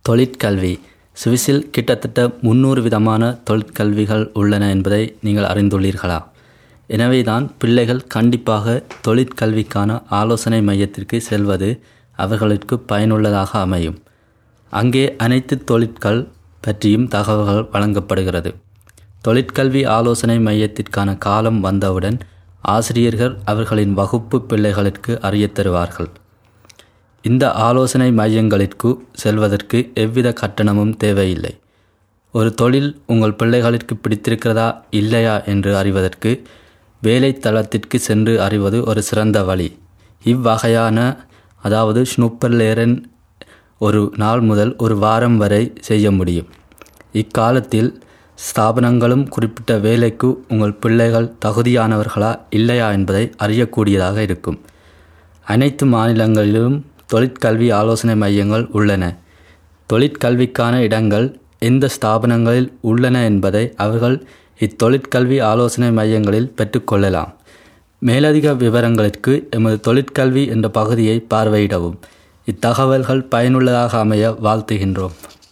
தொழிற்கல்வி சுவிஸில் கிட்டத்தட்ட முந்நூறு விதமான தொழிற்கல்விகள் உள்ளன என்பதை நீங்கள் அறிந்துள்ளீர்களா எனவேதான் பிள்ளைகள் கண்டிப்பாக தொழிற்கல்விக்கான ஆலோசனை மையத்திற்கு செல்வது அவர்களுக்கு பயனுள்ளதாக அமையும் அங்கே அனைத்து தொழிற்கள் பற்றியும் தகவல்கள் வழங்கப்படுகிறது தொழிற்கல்வி ஆலோசனை மையத்திற்கான காலம் வந்தவுடன் ஆசிரியர்கள் அவர்களின் வகுப்பு பிள்ளைகளுக்கு அறியத் தருவார்கள் இந்த ஆலோசனை மையங்களிற்கு செல்வதற்கு எவ்வித கட்டணமும் தேவையில்லை ஒரு தொழில் உங்கள் பிள்ளைகளுக்கு பிடித்திருக்கிறதா இல்லையா என்று அறிவதற்கு வேலை தளத்திற்கு சென்று அறிவது ஒரு சிறந்த வழி இவ்வகையான அதாவது ஸ்னூப்பர்லேரன் ஒரு நாள் முதல் ஒரு வாரம் வரை செய்ய முடியும் இக்காலத்தில் ஸ்தாபனங்களும் குறிப்பிட்ட வேலைக்கு உங்கள் பிள்ளைகள் தகுதியானவர்களா இல்லையா என்பதை அறியக்கூடியதாக இருக்கும் அனைத்து மாநிலங்களிலும் தொழிற்கல்வி ஆலோசனை மையங்கள் உள்ளன தொழிற்கல்விக்கான இடங்கள் எந்த ஸ்தாபனங்களில் உள்ளன என்பதை அவர்கள் இத்தொழிற்கல்வி ஆலோசனை மையங்களில் பெற்றுக்கொள்ளலாம் மேலதிக விவரங்களுக்கு எமது தொழிற்கல்வி என்ற பகுதியை பார்வையிடவும் இத்தகவல்கள் பயனுள்ளதாக அமைய வாழ்த்துகின்றோம்